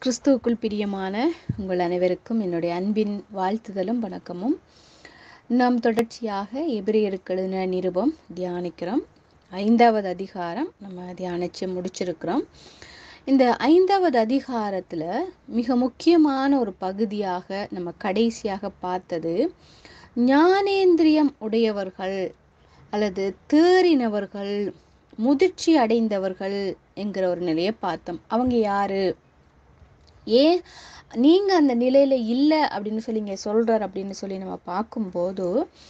கிறிஸ்துவுக்குள் பிரியமான உங்கள் அனைவருக்கும் என்னுடைய அன்பின் வாழ்த்துதலும் வணக்கமும் நாம் தொடர்ச்சியாக எபிரேயருக்கு எழுதின நிருபம் தியானிக்கிறோம் ஐந்தாவது அதிகாரம் நம்ம தியானித்து முடிச்சிருக்கிறோம் இந்த ஐந்தாவது அதிகாரத்தில் மிக முக்கியமான ஒரு பகுதியாக நம்ம கடைசியாக பார்த்தது ஞானேந்திரியம் உடையவர்கள் அல்லது தேறினவர்கள் முதிர்ச்சி அடைந்தவர்கள் என்கிற ஒரு நிலையை பார்த்தோம் அவங்க யாரு ஏன் நீங்கள் அந்த நிலையில் இல்லை அப்படின்னு சொல்லி இங்கே சொல்கிறார் அப்படின்னு சொல்லி நம்ம பார்க்கும்போது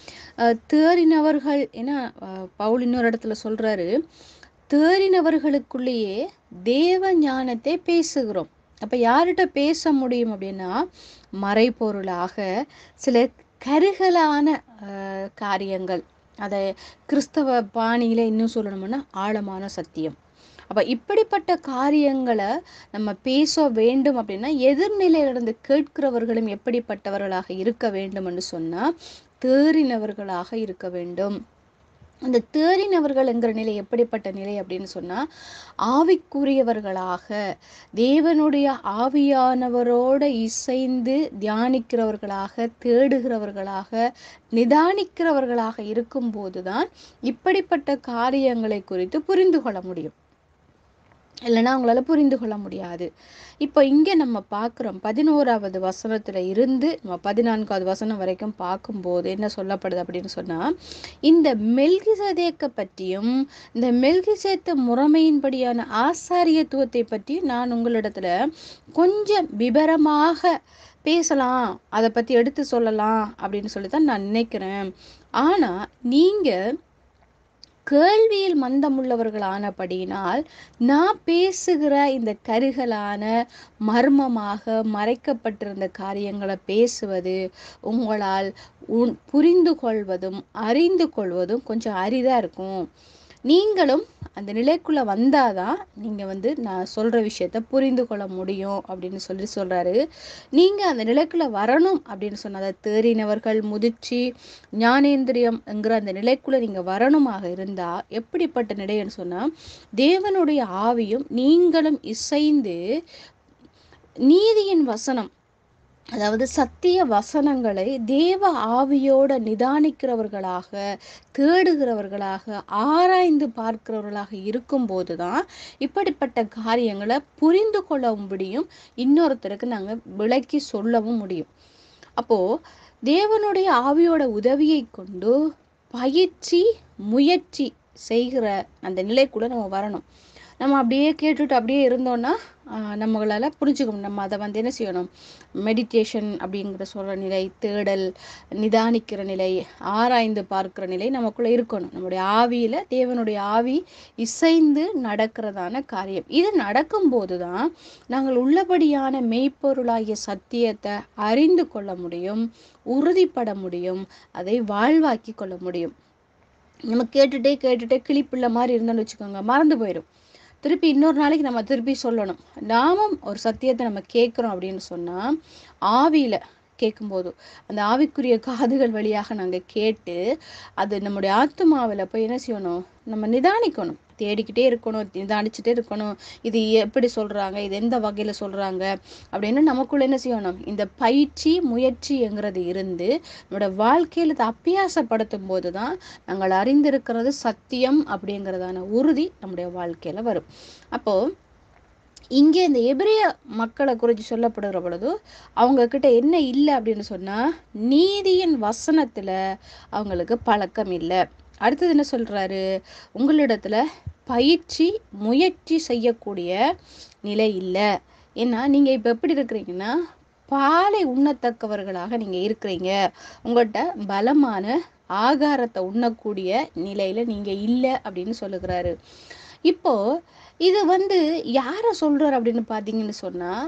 தேறினவர்கள் ஏன்னா பவுல் இன்னொரு இடத்துல சொல்கிறாரு தேறினவர்களுக்குள்ளேயே தேவ ஞானத்தை பேசுகிறோம் அப்போ யார்கிட்ட பேச முடியும் அப்படின்னா மறைப்பொருளாக சில கருகலான காரியங்கள் அதை கிறிஸ்தவ பாணியில் இன்னும் சொல்லணும்னா ஆழமான சத்தியம் அப்போ இப்படிப்பட்ட காரியங்களை நம்ம பேச வேண்டும் அப்படின்னா எதிர்நிலையிலிருந்து கேட்கிறவர்களும் எப்படிப்பட்டவர்களாக இருக்க வேண்டும் என்று சொன்னால் தேறினவர்களாக இருக்க வேண்டும் அந்த தேறினவர்கள் என்கிற நிலை எப்படிப்பட்ட நிலை அப்படின்னு சொன்னால் ஆவிக்குரியவர்களாக தேவனுடைய ஆவியானவரோட இசைந்து தியானிக்கிறவர்களாக தேடுகிறவர்களாக நிதானிக்கிறவர்களாக இருக்கும்போது தான் இப்படிப்பட்ட காரியங்களை குறித்து புரிந்து கொள்ள முடியும் இல்லைன்னா அவங்களால புரிந்து கொள்ள முடியாது இப்போ இங்கே நம்ம பார்க்குறோம் பதினோராவது வசனத்தில் இருந்து நம்ம பதினான்காவது வசனம் வரைக்கும் பார்க்கும்போது என்ன சொல்லப்படுது அப்படின்னு சொன்னால் இந்த மெல்கிசதேக்க பற்றியும் இந்த மெல்கிசேத்த முறைமையின்படியான ஆசாரியத்துவத்தை பற்றி நான் உங்களிடத்துல கொஞ்சம் விபரமாக பேசலாம் அதை பற்றி எடுத்து சொல்லலாம் அப்படின்னு சொல்லி தான் நான் நினைக்கிறேன் ஆனால் நீங்கள் கேள்வியில் மந்தமுள்ளவர்கள் ஆனபடியினால் நான் பேசுகிற இந்த கருகலான மர்மமாக மறைக்கப்பட்டிருந்த காரியங்களை பேசுவது உங்களால் உன் புரிந்து கொள்வதும் அறிந்து கொள்வதும் கொஞ்சம் அரிதாக இருக்கும் நீங்களும் அந்த நிலைக்குள்ளே வந்தாதான் நீங்கள் வந்து நான் சொல்கிற விஷயத்த புரிந்து கொள்ள முடியும் அப்படின்னு சொல்லி சொல்கிறாரு நீங்கள் அந்த நிலைக்குள்ளே வரணும் அப்படின்னு சொன்னால் அதை தேறினவர்கள் முதிர்ச்சி ஞானேந்திரியம் என்கிற அந்த நிலைக்குள்ளே நீங்கள் வரணுமாக இருந்தால் எப்படிப்பட்ட நிலைன்னு சொன்னால் தேவனுடைய ஆவியும் நீங்களும் இசைந்து நீதியின் வசனம் அதாவது சத்திய வசனங்களை தேவ ஆவியோட நிதானிக்கிறவர்களாக தேடுகிறவர்களாக ஆராய்ந்து பார்க்கிறவர்களாக இருக்கும்போது தான் இப்படிப்பட்ட காரியங்களை புரிந்து கொள்ள முடியும் இன்னொருத்தருக்கு நாங்கள் விளக்கி சொல்லவும் முடியும் அப்போது தேவனுடைய ஆவியோட உதவியை கொண்டு பயிற்சி முயற்சி செய்கிற அந்த நிலைக்குள்ள நம்ம வரணும் நம்ம அப்படியே கேட்டுட்டு அப்படியே இருந்தோம்னா நம்மளால் புரிஞ்சுக்கணும் நம்ம அதை வந்து என்ன செய்யணும் மெடிடேஷன் அப்படிங்கிற சொல்கிற நிலை தேடல் நிதானிக்கிற நிலை ஆராய்ந்து பார்க்குற நிலை நமக்குள்ளே இருக்கணும் நம்முடைய ஆவியில் தேவனுடைய ஆவி இசைந்து நடக்கிறதான காரியம் இது நடக்கும்போது தான் நாங்கள் உள்ளபடியான மெய்ப்பொருளாகிய சத்தியத்தை அறிந்து கொள்ள முடியும் உறுதிப்பட முடியும் அதை வாழ்வாக்கி கொள்ள முடியும் நம்ம கேட்டுட்டே கேட்டுட்டே கிளிப்புள்ள மாதிரி இருந்தோம்னு வச்சுக்கோங்க மறந்து போயிடும் திருப்பி இன்னொரு நாளைக்கு நம்ம திருப்பி சொல்லணும் நாமும் ஒரு சத்தியத்தை நம்ம கேட்குறோம் அப்படின்னு சொன்னால் ஆவியில் கேட்கும்போது அந்த ஆவிக்குரிய காதுகள் வழியாக நாங்கள் கேட்டு அது நம்முடைய ஆத்மாவில் போய் என்ன செய்யணும் நம்ம நிதானிக்கணும் தேடிக்கிட்டே இருக்கணும் நிதானிச்சுட்டே இருக்கணும் இது எப்படி சொல்கிறாங்க இது எந்த வகையில் சொல்கிறாங்க அப்படின்னு நமக்குள்ள என்ன செய்யணும் இந்த பயிற்சி முயற்சிங்கிறது இருந்து நம்மளோட வாழ்க்கையில் இதை அப்பியாசப்படுத்தும் போது தான் நாங்கள் அறிந்திருக்கிறது சத்தியம் அப்படிங்கிறதான உறுதி நம்முடைய வாழ்க்கையில் வரும் அப்போது இங்கே இந்த எபிரிய மக்களை குறித்து சொல்லப்படுகிற பொழுது அவங்க கிட்ட என்ன இல்லை அப்படின்னு சொன்னால் நீதியின் வசனத்தில் அவங்களுக்கு பழக்கம் இல்லை அடுத்தது என்ன சொல்கிறாரு உங்களிடத்துல பயிற்சி முயற்சி செய்யக்கூடிய நிலை இல்லை ஏன்னா நீங்கள் இப்போ எப்படி இருக்கிறீங்கன்னா பாலை உண்ணத்தக்கவர்களாக நீங்கள் இருக்கிறீங்க உங்கள்கிட்ட பலமான ஆகாரத்தை உண்ணக்கூடிய நிலையில் நீங்கள் இல்லை அப்படின்னு சொல்லுகிறாரு இப்போ இது வந்து யாரை சொல்கிறார் அப்படின்னு பார்த்தீங்கன்னு சொன்னால்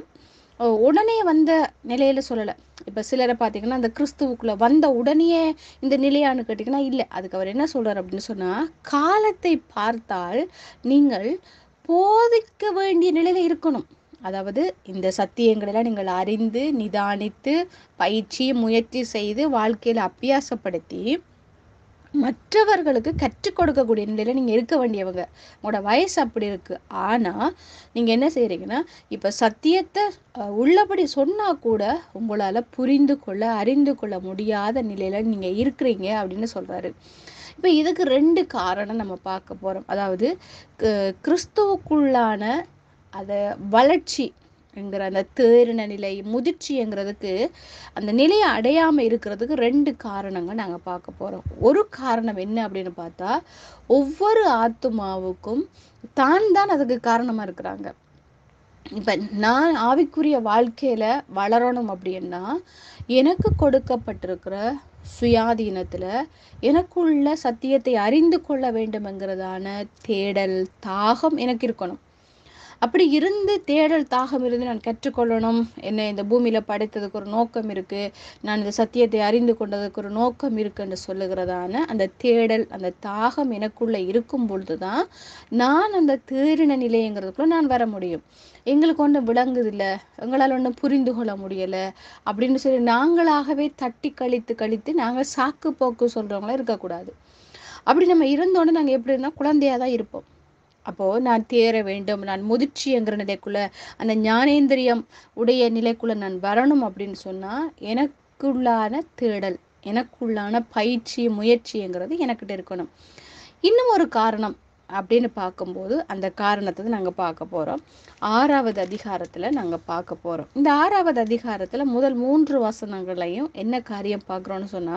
உடனே வந்த நிலையில சொல்லலை இப்போ சிலரை பார்த்தீங்கன்னா அந்த கிறிஸ்துவுக்குள்ள வந்த உடனே இந்த நிலையான்னு கேட்டிங்கன்னா இல்லை அதுக்கு அவர் என்ன சொல்கிறார் அப்படின்னு சொன்னால் காலத்தை பார்த்தால் நீங்கள் போதிக்க வேண்டிய நிலையில் இருக்கணும் அதாவது இந்த சத்தியங்களெல்லாம் நீங்கள் அறிந்து நிதானித்து பயிற்சி முயற்சி செய்து வாழ்க்கையில் அப்பியாசப்படுத்தி மற்றவர்களுக்கு கற்றுக் கொடுக்கக்கூடிய நிலையில நீங்க இருக்க வேண்டியவங்க உங்களோட வயசு அப்படி இருக்கு ஆனா நீங்க என்ன செய்றீங்கன்னா இப்ப சத்தியத்தை அஹ், உள்ளபடி சொன்னா கூட உங்களால புரிந்து கொள்ள அறிந்து கொள்ள முடியாத நிலையில நீங்க இருக்கிறீங்க அப்படின்னு சொல்றாரு இப்ப இதுக்கு ரெண்டு காரணம் நம்ம பார்க்க போறோம் அதாவது கு- கிறிஸ்துவுக்குள்ளான அத வளர்ச்சி என்கிற அந்த தேறின நிலை முதிர்ச்சிங்கிறதுக்கு அந்த நிலையை அடையாம இருக்கிறதுக்கு ரெண்டு காரணங்கள் நாங்க பார்க்க போறோம் ஒரு காரணம் என்ன அப்படின்னு பார்த்தா ஒவ்வொரு ஆத்துமாவுக்கும் தான் தான் அதுக்கு காரணமா இருக்கிறாங்க இப்ப நான் ஆவிக்குரிய வாழ்க்கையில வளரணும் அப்படின்னா எனக்கு கொடுக்கப்பட்டிருக்கிற சுயாதீனத்துல எனக்குள்ள சத்தியத்தை அறிந்து கொள்ள வேண்டும்ங்கிறதான தேடல் தாகம் எனக்கு இருக்கணும் அப்படி இருந்து தேடல் தாகம் இருந்து நான் கற்றுக்கொள்ளணும் என்ன இந்த பூமியில படைத்ததுக்கு ஒரு நோக்கம் இருக்கு நான் இந்த சத்தியத்தை அறிந்து கொண்டதுக்கு ஒரு நோக்கம் இருக்குன்னு சொல்லுகிறதான அந்த தேடல் அந்த தாகம் எனக்குள்ள இருக்கும் பொழுதுதான் நான் அந்த தேறின நிலையங்கிறதுக்குள்ள நான் வர முடியும் எங்களுக்கு ஒன்றும் விளங்குது இல்ல எங்களால் ஒன்றும் புரிந்து கொள்ள முடியல அப்படின்னு சொல்லி நாங்களாகவே தட்டி கழித்து கழித்து நாங்கள் சாக்கு போக்கு சொல்றவங்களா இருக்கக்கூடாது அப்படி நம்ம இருந்தோன்னு நாங்கள் எப்படி இருந்தால் குழந்தையா தான் இருப்போம் அப்போ நான் தேர வேண்டும் நான் முதிர்ச்சிங்கிற நிலைக்குள்ள அந்த ஞானேந்திரியம் உடைய நிலைக்குள்ள நான் வரணும் அப்படின்னு சொன்னா எனக்குள்ளான தேடல் எனக்குள்ளான பயிற்சி முயற்சிங்கிறது எனக்கிட்ட இருக்கணும் இன்னும் ஒரு காரணம் அப்படின்னு பார்க்கும்போது அந்த காரணத்தை நாங்க பார்க்க போறோம் ஆறாவது அதிகாரத்துல நாங்க பார்க்க போறோம் இந்த ஆறாவது அதிகாரத்துல முதல் மூன்று வசனங்களையும் என்ன காரியம் பார்க்குறோம்னு சொன்னா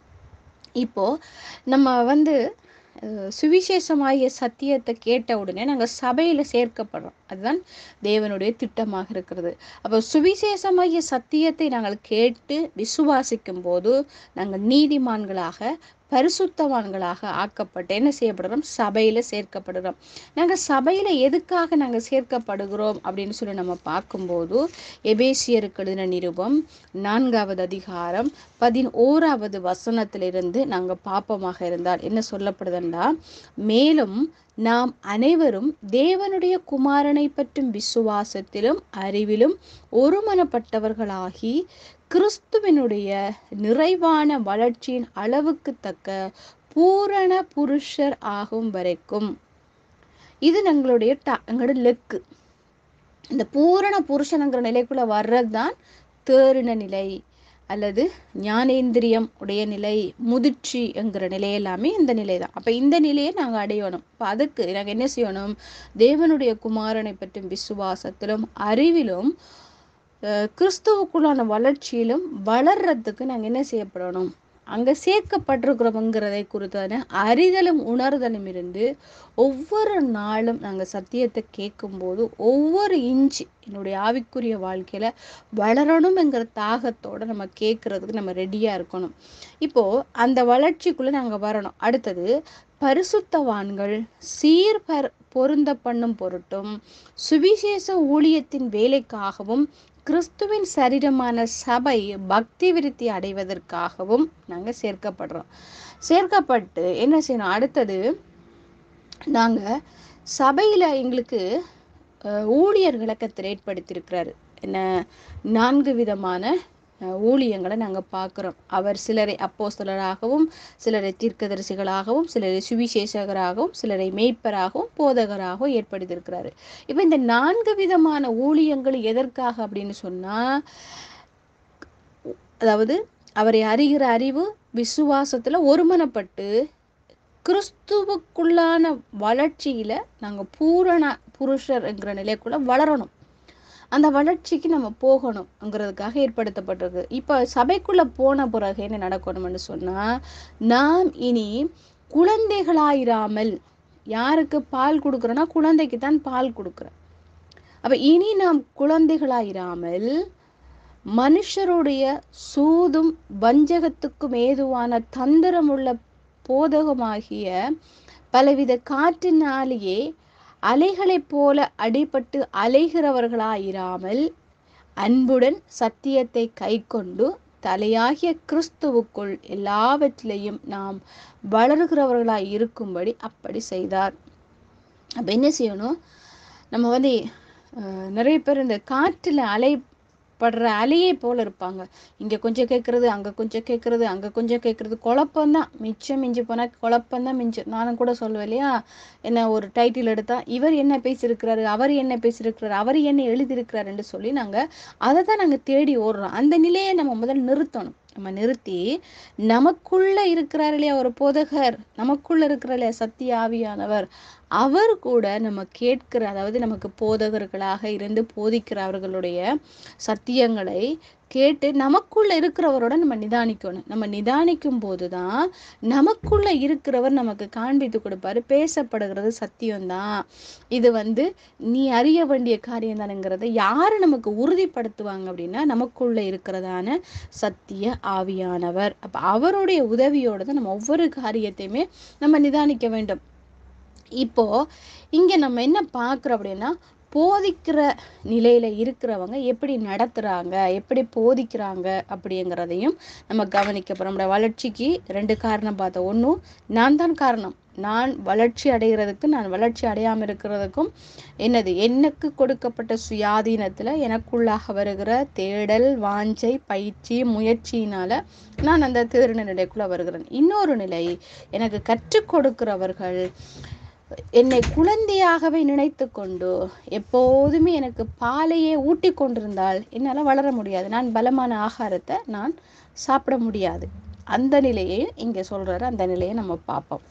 இப்போ நம்ம வந்து அஹ், சுவிசேஷமாகிய சத்தியத்தை கேட்ட உடனே நாங்க சபையில சேர்க்கப்படுறோம் அதுதான் தேவனுடைய திட்டமாக இருக்கிறது அப்போ சுவிசேஷமாகிய சத்தியத்தை நாங்கள் கேட்டு விசுவாசிக்கும் போது நாங்கள் நீதிமான்களாக பரிசுத்தவான்களாக ஆக்கப்பட்டு என்ன செய்யப்படுறோம் சபையில சேர்க்கப்படுறோம் நாங்க சபையில எதுக்காக நாங்க சேர்க்கப்படுகிறோம் அப்படின்னு சொல்லி நம்ம பார்க்கும்போது எபேசியருக்கு எழுதின நிருபம் நான்காவது அதிகாரம் பதினோராவது வசனத்திலிருந்து நாங்க பாப்பமாக இருந்தால் என்ன சொல்லப்படுதுன்னா மேலும் நாம் அனைவரும் தேவனுடைய குமாரனை பற்றும் விசுவாசத்திலும் அறிவிலும் ஒருமனப்பட்டவர்களாகி கிறிஸ்துவினுடைய நிறைவான வளர்ச்சியின் அளவுக்கு தக்க பூரண புருஷர் ஆகும் வரைக்கும் இது எங்களுடைய ta- எங்களோட லெக்கு இந்த பூரண புருஷனுங்கிற நிலைக்குள்ள வர்றதுதான் தேறின நிலை அல்லது ஞானேந்திரியம் உடைய நிலை முதிர்ச்சி என்கிற நிலை எல்லாமே இந்த நிலை தான் அப்ப இந்த நிலையை நாங்க அடையணும் அப்ப அதுக்கு நாங்க என்ன செய்யணும் தேவனுடைய குமாரனை பற்றும் விசுவாசத்திலும் அறிவிலும் அஹ், கிறிஸ்துவுக்குள்ளான வளர்ச்சியிலும் வளர்றதுக்கு நாங்க என்ன செய்யப்படணும் அங்க சேர்க்கப்பட்டிருக்கிறோம்ங்கிறதை குறித்தான அறிதலும் உணர்தலும் இருந்து ஒவ்வொரு நாளும் நாங்க சத்தியத்தை கேட்கும்போது ஒவ்வொரு இன்ச் என்னுடைய ஆவிக்குரிய வாழ்க்கையில வளரணுங்கிற தாகத்தோட நம்ம கேட்கறதுக்கு நம்ம ரெடியா இருக்கணும் இப்போ அந்த வளர்ச்சிக்குள்ள நாங்க வரணும் அடுத்தது பரிசுத்தவான்கள் சீர்பர் பொருந்த பண்ணும் பொருட்டும் சுவிசேஷ ஊழியத்தின் வேலைக்காகவும் கிறிஸ்துவின் சரீரமான சபை பக்தி விருத்தி அடைவதற்காகவும் நாங்க சேர்க்கப்படுறோம் சேர்க்கப்பட்டு என்ன செய்யணும் அடுத்தது நாங்க சபையில எங்களுக்கு அஹ், ஊழியர்களை கத்தர் ஏற்படுத்தியிருக்கிறாரு என்ன நான்கு விதமான அஹ், ஊழியங்களை நாங்க பார்க்கிறோம் அவர் சிலரை அப்போஸ்தலராகவும் சிலரை தீர்க்கதரிசிகளாகவும் சிலரை சுவிசேஷகராகவும் சிலரை மேய்ப்பராகவும் போதகராகவும் ஏற்படுத்தியிருக்கிறாரு இப்ப இந்த நான்கு விதமான ஊழியங்கள் எதற்காக அப்படின்னு சொன்னா அதாவது அவரை அறிகிற அறிவு விசுவாசத்துல ஒருமனப்பட்டு கிறிஸ்துவுக்குள்ளான வளர்ச்சியில நாங்க பூரண புருஷர் என்கிற நிலைக்குள்ள வளரணும் அந்த வளர்ச்சிக்கு நம்ம போகணும்ங்கிறதுக்காக ஏற்படுத்தப்பட்டிருக்கு இப்ப சபைக்குள்ள போன பிறகு என்ன நடக்கணும்னு சொன்னா நாம் இனி குழந்தைகளாயிராமல் யாருக்கு பால் கொடுக்குறோன்னா குழந்தைக்கு தான் பால் கொடுக்குறோம் அப்ப இனி நாம் குழந்தைகளாயிராமல் மனுஷருடைய சூதும் வஞ்சகத்துக்கும் ஏதுவான தந்திரமுள்ள போதகமாகிய பலவித காற்றினாலேயே அலைகளைப் போல அடிபட்டு அலைகிறவர்களாயிராமல் அன்புடன் சத்தியத்தை கைக்கொண்டு தலையாகிய கிறிஸ்துவுக்குள் எல்லாவற்றிலையும் நாம் வளர்கிறவர்களாய் இருக்கும்படி அப்படி செய்தார் அப்ப என்ன செய்யணும் நம்ம வந்து அஹ், நிறைய பேர் இந்த காற்றுல அலை படுற அலையை போல இருப்பாங்க இங்க கொஞ்சம் கேட்கறது அங்க கொஞ்சம் கேட்கறது அங்க கொஞ்சம் கேட்கறது குழப்பம்தான் மிச்சம் மிஞ்சி போனா குழப்பம்தான் மிஞ்சம் நானும் கூட சொல்லுவேன் இல்லையா என்ன ஒரு டைட்டில் எடுத்தா இவர் என்ன பேசியிருக்கிறாரு அவர் என்ன பேசியிருக்கிறாரு அவர் என்ன எழுதியிருக்கிறாருன்னு சொல்லி நாங்க அதை தான் நாங்க தேடி ஓடுறோம் அந்த நிலையை நம்ம முதல்ல நிறுத்தணும் நம்ம நிறுத்தி நமக்குள்ள இருக்கிறார் இல்லையா ஒரு போதகர் நமக்குள்ள இருக்கிற இல்லையா சத்திய ஆவியானவர் அவர் கூட நம்ம கேட்கிற அதாவது நமக்கு போதகர்களாக இருந்து போதிக்கிறவர்களுடைய சத்தியங்களை கேட்டு நமக்குள்ள இருக்கிறவரோட நம்ம நிதானிக்கணும் நம்ம நிதானிக்கும் போதுதான் நமக்குள்ள இருக்கிறவர் நமக்கு காண்பித்து கொடுப்பாரு பேசப்படுகிறது சத்தியம்தான் இது வந்து நீ அறிய வேண்டிய காரியம் தானுங்கிறத யாரு நமக்கு உறுதிப்படுத்துவாங்க அப்படின்னா நமக்குள்ள இருக்கிறதான சத்திய ஆவியானவர் அப்ப அவருடைய உதவியோட தான் நம்ம ஒவ்வொரு காரியத்தையுமே நம்ம நிதானிக்க வேண்டும் இப்போ இங்க நம்ம என்ன பார்க்குறோம் அப்படின்னா போதிக்கிற நிலையில இருக்கிறவங்க எப்படி நடத்துறாங்க எப்படி போதிக்கிறாங்க அப்படிங்கிறதையும் நம்ம கவனிக்க போறோம் நம்மளோட வளர்ச்சிக்கு ரெண்டு காரணம் பார்த்தோம் ஒன்றும் நான் தான் காரணம் நான் வளர்ச்சி அடைகிறதுக்கு நான் வளர்ச்சி அடையாம இருக்கிறதுக்கும் என்னது எனக்கு கொடுக்கப்பட்ட சுயாதீனத்துல எனக்குள்ளாக வருகிற தேடல் வாஞ்சை பயிற்சி முயற்சியினால நான் அந்த தேர்ன நிலைக்குள்ள வருகிறேன் இன்னொரு நிலை எனக்கு கற்றுக் கொடுக்கிறவர்கள் என்னை குழந்தையாகவே நினைத்து கொண்டு எப்போதுமே எனக்கு பாலையே ஊட்டி கொண்டிருந்தால் என்னால் வளர முடியாது நான் பலமான ஆகாரத்தை நான் சாப்பிட முடியாது அந்த நிலையை இங்கே சொல்றாரு அந்த நிலையை நம்ம பார்ப்போம்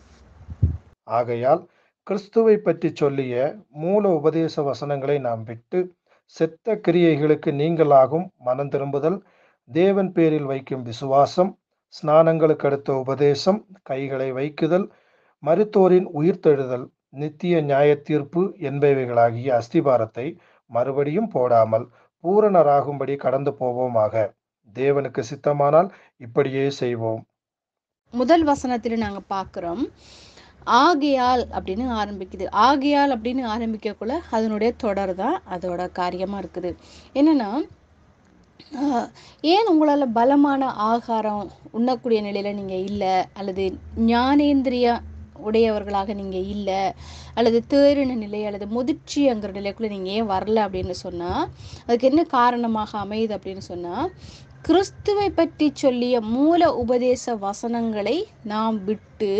ஆகையால் கிறிஸ்துவை பற்றி சொல்லிய மூல உபதேச வசனங்களை நாம் விட்டு செத்த கிரியைகளுக்கு நீங்களாகும் மனம் திரும்புதல் தேவன் பேரில் வைக்கும் விசுவாசம் ஸ்நானங்களுக்கு அடுத்த உபதேசம் கைகளை வைக்குதல் மருத்தோரின் உயிர்த்தெழுதல் நித்திய நியாய தீர்ப்பு என்பவைகளாகிய அஸ்திபாரத்தை மறுபடியும் போடாமல் பூரணராகும்படி கடந்து போவோமாக தேவனுக்கு சித்தமானால் இப்படியே செய்வோம் முதல் வசனத்துல நாங்க பார்க்கிறோம் ஆகையால் அப்படின்னு ஆரம்பிக்குது ஆகையால் அப்படின்னு ஆரம்பிக்கக்குள்ள அதனுடைய தொடர் தான் அதோட காரியமா இருக்குது என்னன்னா ஆஹ், ஏன் உங்களால பலமான ஆகாரம் உண்ணக்கூடிய நிலையில நீங்க இல்லை அல்லது ஞானேந்திரிய உடையவர்களாக நீங்க இல்லை அல்லது தேறின நிலை அல்லது முதிர்ச்சிங்கிற நிலைக்குள்ள நீங்க ஏன் வரல அப்படின்னு சொன்னா அதுக்கு என்ன காரணமாக அமையுது அப்படின்னு சொன்னா கிறிஸ்துவை பற்றி சொல்லிய மூல உபதேச வசனங்களை நாம் விட்டு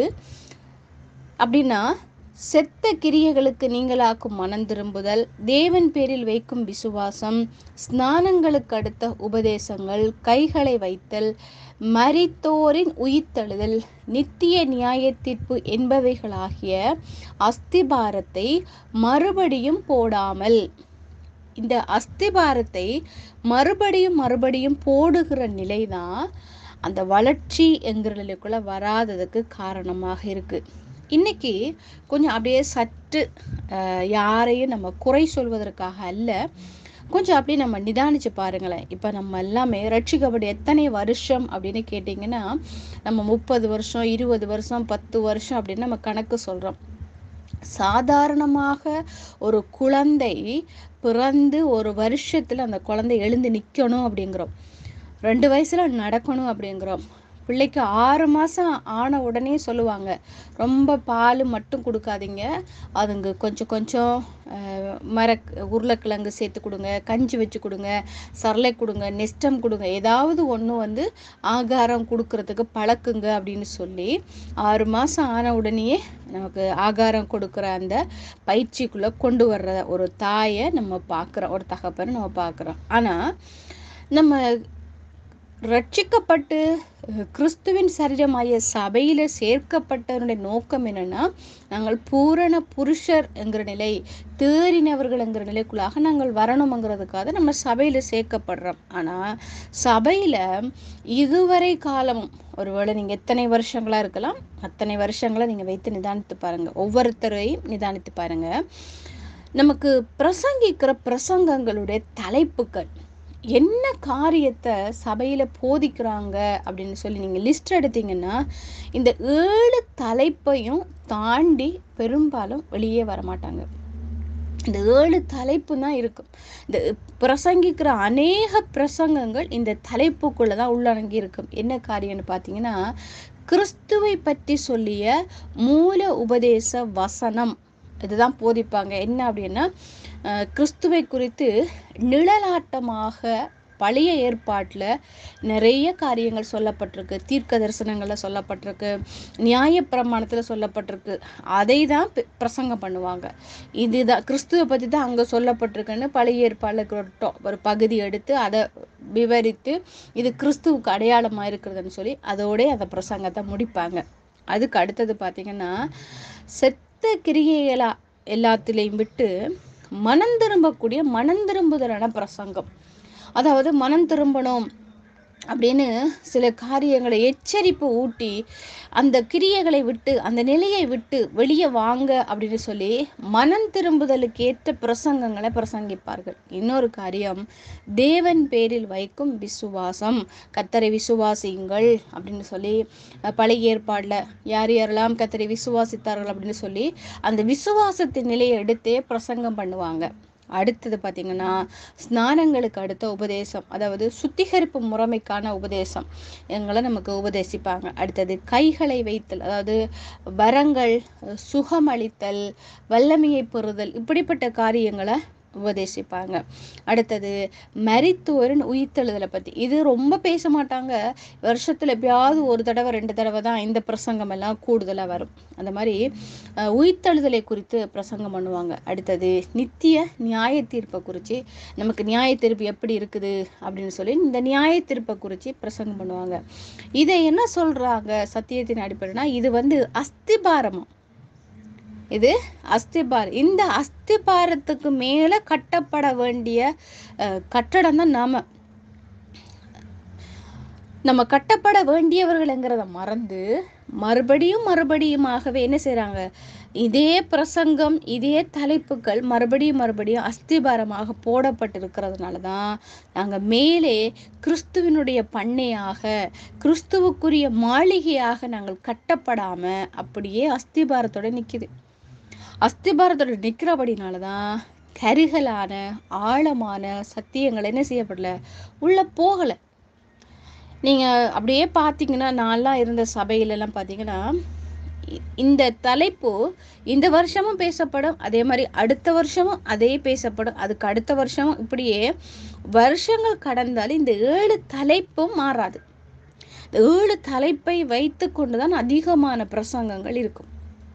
அப்படின்னா செத்த கிரியைகளுக்கு நீங்களாக்கும் மனம் திரும்புதல் தேவன் பேரில் வைக்கும் விசுவாசம் ஸ்நானங்களுக்கு அடுத்த உபதேசங்கள் கைகளை வைத்தல் மரித்தோரின் உயிர்த்தெழுதல் நித்திய நியாயத்தீர்ப்பு என்பவைகளாகிய அஸ்திபாரத்தை மறுபடியும் போடாமல் இந்த அஸ்திபாரத்தை மறுபடியும் மறுபடியும் போடுகிற நிலைதான் அந்த வளர்ச்சி என்கிற நிலைக்குள்ள வராததுக்கு காரணமாக இருக்கு இன்னைக்கு கொஞ்சம் அப்படியே சற்று அஹ், யாரையும் நம்ம குறை சொல்வதற்காக அல்ல கொஞ்சம் அப்படியே நம்ம நிதானிச்சு பாருங்களேன் இப்போ நம்ம எல்லாமே ரட்சிக்கப்படி எத்தனை வருஷம் அப்படின்னு கேட்டிங்கன்னா நம்ம முப்பது வருஷம் இருபது வருஷம் பத்து வருஷம் அப்படின்னு நம்ம கணக்கு சொல்றோம் சாதாரணமாக ஒரு குழந்தை பிறந்து ஒரு வருஷத்துல அந்த குழந்தை எழுந்து நிக்கணும் அப்படிங்கிறோம் ரெண்டு வயசுல நடக்கணும் அப்படிங்கிறோம் பிள்ளைக்கு ஆறு மாசம் ஆன உடனே சொல்லுவாங்க ரொம்ப பால் மட்டும் கொடுக்காதீங்க அதுங்க கொஞ்சம் கொஞ்சம் அஹ், மர உருளைக்கிழங்கு சேர்த்து கொடுங்க கஞ்சி வச்சு கொடுங்க சரளை கொடுங்க நெஸ்டம் கொடுங்க ஏதாவது ஒன்று வந்து ஆகாரம் கொடுக்கறதுக்கு பழக்குங்க அப்படின்னு சொல்லி ஆறு மாசம் ஆன உடனேயே நமக்கு ஆகாரம் கொடுக்குற அந்த பயிற்சிக்குள்ள கொண்டு வர்ற ஒரு தாயை நம்ம பார்க்குறோம் ஒரு தகப்பனை நம்ம பார்க்குறோம் ஆனா நம்ம ரட்சிக்கப்பட்டு அஹ், கிறிஸ்துவின் சரீரமாகிய சபையில சேர்க்கப்பட்டவருடைய நோக்கம் என்னன்னா நாங்கள் பூரண புருஷர் என்கிற நிலை தேறினவர்கள் என்கிற நிலைக்குள்ளாக நாங்கள் வரணுங்கிறதுக்காக நம்ம சபையில சேர்க்கப்படுறோம் ஆனா சபையில இதுவரை காலமும் ஒருவேளை நீங்க எத்தனை வருஷங்களா இருக்கலாம் அத்தனை வருஷங்களை நீங்க வைத்து நிதானித்து பாருங்க ஒவ்வொருத்தரையும் நிதானித்து பாருங்க நமக்கு பிரசங்கிக்கிற பிரசங்கங்களுடைய தலைப்புகள் என்ன காரியத்தை சபையில போதிக்கிறாங்க அப்படின்னு சொல்லி நீங்க லிஸ்ட் எடுத்தீங்கன்னா இந்த ஏழு தலைப்பையும் தாண்டி பெரும்பாலும் வெளியே வர மாட்டாங்க இந்த ஏழு தலைப்பு தான் இருக்கும் இந்த பிரசங்கிக்கிற அநேக பிரசங்கங்கள் இந்த தலைப்புக்குள்ள தான் உள்ளடங்கி இருக்கும் என்ன காரியம்னு பார்த்தீங்கன்னா கிறிஸ்துவை பற்றி சொல்லிய மூல உபதேச வசனம் இதுதான் போதிப்பாங்க என்ன அப்படின்னா அஹ், கிறிஸ்துவை குறித்து நிழலாட்டமாக பழைய ஏற்பாட்டில் நிறைய காரியங்கள் சொல்லப்பட்டிருக்கு தீர்க்க தரிசனங்களில் சொல்லப்பட்டிருக்கு நியாயப்பிரமாணத்தில் சொல்லப்பட்டிருக்கு அதை தான் பெ- பிரசங்கம் பண்ணுவாங்க இதுதான் கிறிஸ்துவை பற்றி தான் அங்கே சொல்லப்பட்டிருக்குன்னு பழைய ஏற்பாடுல ஒரு டொ- ஒரு பகுதி எடுத்து அதை விவரித்து இது கிறிஸ்துவுக்கு அடையாளமாக இருக்கிறதுன்னு சொல்லி அதோடே அந்த பிரசங்கத்தை முடிப்பாங்க அதுக்கு அடுத்தது பார்த்தீங்கன்னா செத்த கிரியைகளா எல்லாத்துலேயும் விட்டு மனம் திரும்பக்கூடிய மனம் திரும்புதலான பிரசங்கம் அதாவது மனம் திரும்பணும் அப்படின்னு சில காரியங்களை எச்சரிப்பு ஊட்டி அந்த கிரியைகளை விட்டு அந்த நிலையை விட்டு வெளியே வாங்க அப்படின்னு சொல்லி மனம் திரும்புதலுக்கு ஏற்ற பிரசங்கங்களை பிரசங்கிப்பார்கள் இன்னொரு காரியம் தேவன் பேரில் வைக்கும் விசுவாசம் கத்தரை விசுவாசியுங்கள் அப்படின்னு சொல்லி அஹ், பழைய ஏற்பாடில் யார் யாரெல்லாம் கத்தரை விசுவாசித்தார்கள் அப்படின்னு சொல்லி அந்த விசுவாசத்தின் நிலையை எடுத்தே பிரசங்கம் பண்ணுவாங்க அடுத்தது பார்த்தீங்கன்னா ஸ்நானங்களுக்கு அடுத்த உபதேசம் அதாவது சுத்திகரிப்பு முறைமைக்கான உபதேசம் எங்களை நமக்கு உபதேசிப்பாங்க அடுத்தது கைகளை வைத்தல் அதாவது வரங்கள் சுகமளித்தல் வல்லமையை பெறுதல் இப்படிப்பட்ட காரியங்களை உபதேசிப்பாங்க அடுத்தது மரித்தோரின் உயிர்த்தெழுதலை பற்றி இது ரொம்ப பேச மாட்டாங்க வருஷத்தில் எப்பயாவது ஒரு தடவை ரெண்டு தடவை தான் இந்த பிரசங்கம் எல்லாம் கூடுதலாக வரும் அந்த மாதிரி அஹ், உயிர்த்தெழுதலை குறித்து பிரசங்கம் பண்ணுவாங்க அடுத்தது நித்திய நியாய தீர்ப்பை குறித்து நமக்கு நியாய தீர்ப்பு எப்படி இருக்குது அப்படின்னு சொல்லி இந்த நியாய தீர்ப்பை குறித்து பிரசங்கம் பண்ணுவாங்க இதை என்ன சொல்றாங்க சத்தியத்தின் அடிப்படைனா இது வந்து அஸ்திபாரமா இது அஸ்திபார் இந்த அஸ்திபாரத்துக்கு மேல கட்டப்பட வேண்டிய அஹ், கட்டடம் தான் நாம நம்ம கட்டப்பட வேண்டியவர்கள்ங்கிறத மறந்து மறுபடியும் மறுபடியுமாகவே என்ன செய்றாங்க இதே பிரசங்கம் இதே தலைப்புகள் மறுபடியும் மறுபடியும் அஸ்திபாரமாக போடப்பட்டிருக்கிறதுனால தான் நாங்கள் மேலே கிறிஸ்துவினுடைய பண்ணையாக கிறிஸ்துவுக்குரிய மாளிகையாக நாங்கள் கட்டப்படாம அப்படியே அஸ்திபாரத்தோட நிக்குது அஸ்திபாரத்தோட நிற்கிறபடினால தான் கருகலான ஆழமான சத்தியங்கள் என்ன செய்யப்படல உள்ள போகலை நீங்க அப்படியே பார்த்தீங்கன்னா நான்லாம் இருந்த சபையில எல்லாம் பார்த்தீங்கன்னா இ- இந்த தலைப்பு இந்த வருஷமும் பேசப்படும் அதே மாதிரி அடுத்த வருஷமும் அதே பேசப்படும் அதுக்கு அடுத்த வருஷமும் இப்படியே வருஷங்கள் கடந்தாலும் இந்த ஏழு தலைப்பும் மாறாது இந்த ஏழு தலைப்பை வைத்து கொண்டுதான் அதிகமான பிரசங்கங்கள் இருக்கும்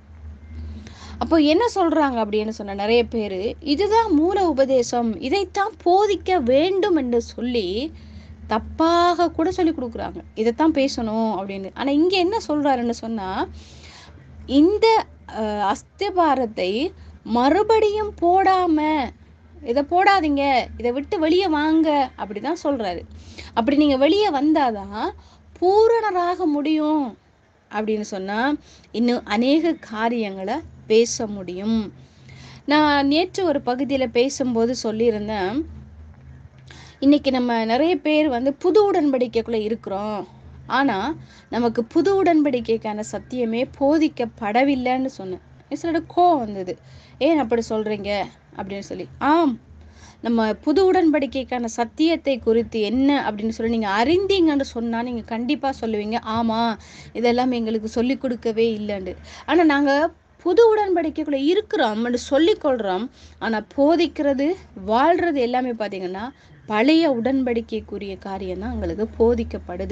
அப்போ என்ன சொல்றாங்க அப்படின்னு சொன்ன நிறைய பேர் இதுதான் மூல உபதேசம் இதைத்தான் போதிக்க வேண்டும் என்று சொல்லி தப்பாக கூட சொல்லி கொடுக்குறாங்க இதைத்தான் பேசணும் அப்படின்னு ஆனா இங்க என்ன சொல்றாருன்னு சொன்னா இந்த அஹ், அஸ்திபாரத்தை மறுபடியும் போடாம இதை போடாதீங்க இதை விட்டு வெளியே வாங்க அப்படிதான் சொல்றாரு அப்படி நீங்க வெளியே வந்தாதான் பூரணராக முடியும் அப்படின்னு சொன்னா இன்னும் அநேக காரியங்களை பேச முடியும் நான் நேற்று ஒரு பகுதியில பேசும்போது சொல்லியிருந்தேன் இன்னைக்கு நம்ம நிறைய பேர் வந்து புது உடன்படிக்கைக்குள்ள இருக்கிறோம் ஆனா நமக்கு புது உடன்படிக்கைக்கான சத்தியமே போதிக்கப்படவில்லைன்னு சொன்னேன் சிலோட கோவம் வந்தது ஏன் அப்படி சொல்றீங்க அப்படின்னு சொல்லி ஆம் நம்ம புது உடன்படிக்கைக்கான சத்தியத்தை குறித்து என்ன அப்படின்னு சொல்லி நீங்க அறிந்தீங்கன்னு சொன்னா நீங்க கண்டிப்பா சொல்லுவீங்க ஆமா இதெல்லாம் எங்களுக்கு சொல்லி கொடுக்கவே இல்லைன்னு ஆனா நாங்க புது உடன்படிக்கைக்குள்ள இருக்கிறோம் சொல்லிக் கொள்றோம் ஆனா போதிக்கிறது வாழ்றது எல்லாமே பாத்தீங்கன்னா பழைய உடன்படிக்கைக்குரிய காரியம் தான் எங்களுக்கு போதிக்கப்படுது